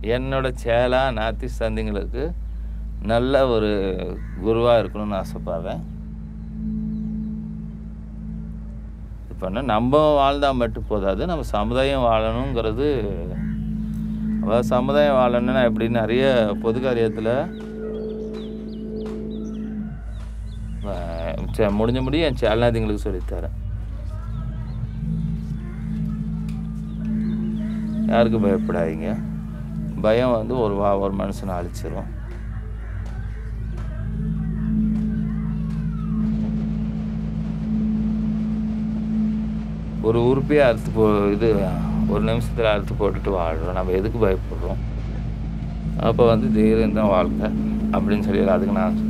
என்னோட சேலா north east தந்திங்களுக்கு நல்ல ஒரு குருவாக இருக்கணும்னு ஆசைப்படுறேன் இப்போ என்ன நம்ம வாழ்ந்தால் மட்டும் போதாது நம்ம சமுதாயம் வாழணுங்கிறது அதாவது சமுதாயம் வாழணும்னா எப்படி நிறைய பொது காரியத்தில் அஹ் சே- முடிஞ்ச முடியும் என் சேலநாதிங்களுக்கு சொல்லித்தரேன் யாருக்கு பயப்படாதீங்க பயம் வந்து ஒரு வா ஒரு மனுஷனை அழிச்சிரும் ஒரு உறுப்பையே அறுத்து போ இது ஒரு நிமிஷத்தில் அறுத்து போட்டுட்டு வாழ்கிறோம் நம்ம எதுக்கு பயப்படுறோம் அப்போ வந்து தைரியம் தான் வாழ்க்கை அப்படின்னு சொல்லி அதுக்கு நான்